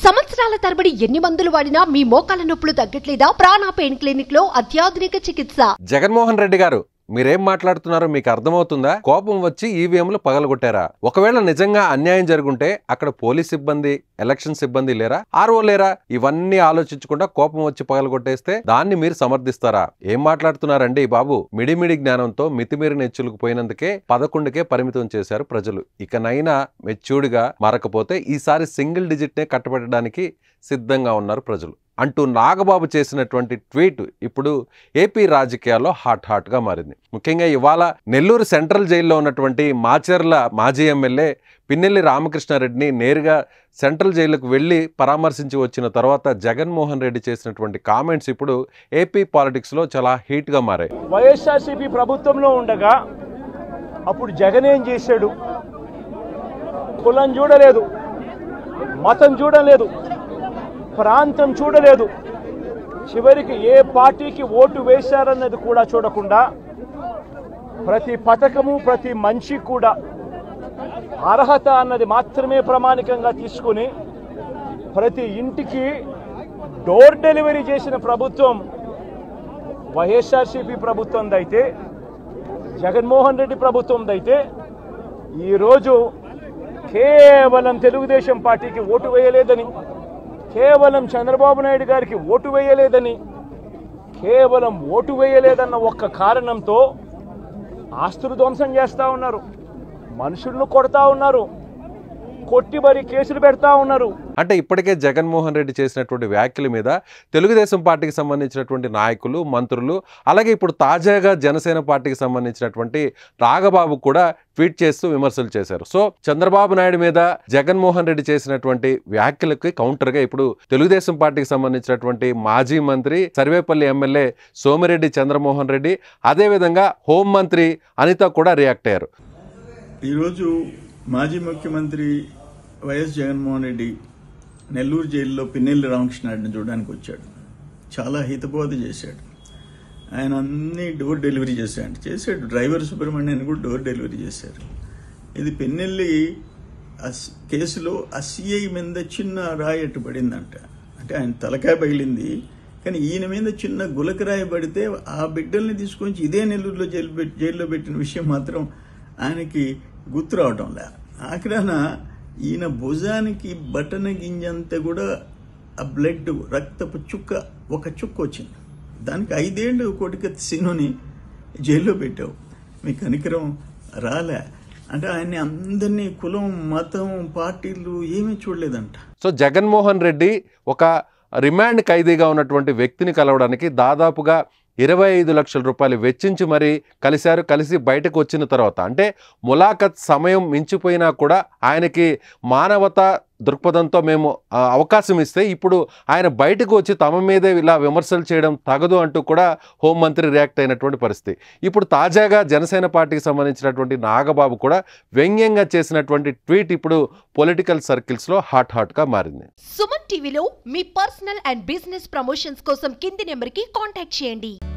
సంవత్సరాల తరబడి ఎన్ని మందులు వాడినా మీ మోకాల నొప్పులు తగ్గట్లేదా ప్రాణ పెయిన్ క్లినిక్ లో అత్యాధునిక చికిత్స జగన్మోహన్ రెడ్డి గారు మీరేం మాట్లాడుతున్నారో మీకు అర్థమవుతుందా కోపం వచ్చి ఈవీఎంలు పగలగొట్టారా ఒకవేళ నిజంగా అన్యాయం జరుగుంటే అక్కడ పోలీస్ సిబ్బంది ఎలక్షన్ సిబ్బంది లేరా ఆర్ఓ లేరా ఇవన్నీ ఆలోచించకుండా కోపం వచ్చి పగలగొట్టేస్తే దాన్ని మీరు సమర్థిస్తారా ఏం మాట్లాడుతున్నారండి బాబు మిడిమిడి జ్ఞానంతో మితిమీరి నెచ్చులకు పోయినందుకే పదకొండుకే పరిమితం చేశారు ప్రజలు ఇకనైనా మెచ్యూర్డ్గా మారకపోతే ఈసారి సింగిల్ డిజిట్ నే కట్టబెట్టడానికి సిద్ధంగా ఉన్నారు ప్రజలు అంటూ నాగబాబు చేసినటువంటి ట్వీట్ ఇప్పుడు ఏపీ రాజకీయాల్లో హాట్ హాట్ గా మారింది ముఖ్యంగా ఇవాళ నెల్లూరు సెంట్రల్ జైల్లో ఉన్నటువంటి మాచర్ల మాజీ ఎమ్మెల్యే పిన్నెల్లి రామకృష్ణారెడ్డిని నేరుగా సెంట్రల్ జైలుకు వెళ్ళి పరామర్శించి వచ్చిన తర్వాత జగన్మోహన్ రెడ్డి చేసినటువంటి కామెంట్స్ ఇప్పుడు ఏపీ పాలిటిక్స్లో చాలా హీట్గా మారాయి వైఎస్ఆర్సీపీ ప్రభుత్వంలో ఉండగా అప్పుడు జగన్ ఏం చేశాడు కులం చూడలేదు మతం చూడలేదు ప్రాంతం చూడలేదు చివరికి ఏ పార్టీకి ఓటు వేశారన్నది కూడా చూడకుండా ప్రతి పథకము ప్రతి మనిషి కూడా అర్హత అన్నది మాత్రమే ప్రామాణికంగా తీసుకుని ప్రతి ఇంటికి డోర్ డెలివరీ చేసిన ప్రభుత్వం వైఎస్ఆర్సీపీ ప్రభుత్వందైతే జగన్మోహన్ రెడ్డి ప్రభుత్వందైతే ఈరోజు కేవలం తెలుగుదేశం పార్టీకి ఓటు వేయలేదని కేవలం చంద్రబాబు నాయుడు గారికి ఓటు వేయలేదని కేవలం ఓటు వేయలేదన్న ఒక్క కారణంతో ఆస్తులు ధ్వంసం చేస్తూ ఉన్నారు మనుషులను కొడతా ఉన్నారు కొట్టి మరి కేసులు పెడతా ఉన్నారు అంటే ఇప్పటికే జగన్మోహన్ రెడ్డి చేసినటువంటి వ్యాఖ్యల మీద తెలుగుదేశం పార్టీకి సంబంధించినటువంటి నాయకులు మంత్రులు అలాగే ఇప్పుడు తాజాగా జనసేన పార్టీకి సంబంధించినటువంటి రాఘబాబు కూడా ట్వీట్ చేస్తూ విమర్శలు చేశారు సో చంద్రబాబు నాయుడు మీద జగన్మోహన్ రెడ్డి చేసినటువంటి వ్యాఖ్యలకి కౌంటర్గా ఇప్పుడు తెలుగుదేశం పార్టీకి సంబంధించినటువంటి మాజీ మంత్రి సర్వేపల్లి ఎమ్మెల్యే సోమిరెడ్డి చంద్రమోహన్ రెడ్డి అదేవిధంగా హోంమంత్రి అనిత కూడా రియాక్ట్ అయ్యారు ఈరోజు మాజీ ముఖ్యమంత్రి వైఎస్ జగన్మోహన్ రెడ్డి నెల్లూరు జైల్లో పిన్నెల్లి రామకృష్ణారెడ్డిని చూడడానికి వచ్చాడు చాలా హితబోధ చేశాడు ఆయన అన్ని డోర్ డెలివరీ చేశాడు చేశాడు డ్రైవర్ సుబ్రహ్మణ్యాన్ని కూడా డోర్ డెలివరీ చేశారు ఇది పిన్నెల్లి అస్- కేసులో ఆ సిఐ మీద చిన్న రాయి అట్టు పడిందంట అంటే ఆయన తలకాయ పగిలింది కానీ ఈయన మీద చిన్న గులకరాయి పడితే ఆ బిడ్డల్ని తీసుకొని ఇదే నెల్లూరులో జైలు పెట్- జైల్లో పెట్టిన విషయం మాత్రం ఆయనకి గుర్తు రావటంలే ఆఖరాన ఈయన భుజానికి బటన గింజంతా కూడా ఆ బ్లడ్ రక్తపు చుక్క ఒక చుక్క వచ్చింది దానికి ఐదేళ్ళు కొడుకత్తి సీనుని జైల్లో పెట్టావు మీ కనికరం రాలే అంటే ఆయన్ని అందరినీ కులం మతం పార్టీలు ఏమీ చూడలేదంట సో జగన్మోహన్ రెడ్డి ఒక రిమాండ్ ఖైదీగా ఉన్నటువంటి వ్యక్తిని కలవడానికి దాదాపుగా ఇరవై ఐదు లక్షల రూపాయలు వెచ్చించి మరీ కలిశారు కలిసి బయటకు వచ్చిన తర్వాత అంటే ములాఖత్ సమయం మించిపోయినా కూడా ఆయనకి మానవత దృక్పథంతో మేము ఆ, అవకాశం ఇస్తే ఇప్పుడు ఆయన బయటకు వచ్చి తమ మీదే ఇలా విమర్శలు చేయడం తగదు అంటూ కూడా హోంమంత్రి రియాక్ట్ అయినటువంటి పరిస్థితి ఇప్పుడు తాజాగా జనసేన పార్టీకి సంబంధించినటువంటి నాగబాబు కూడా వ్యంగ్యంగా చేసినటువంటి ట్వీట్ ఇప్పుడు పొలిటికల్ సర్కిల్స్లో హాట్ హాట్గా మారింది సుమన్ టీవీలో మీ పర్సనల్ అండ్ బిజినెస్ ప్రమోషన్స్ కోసం కింది నెంబర్ కి కాంటాక్ట్ చేయండి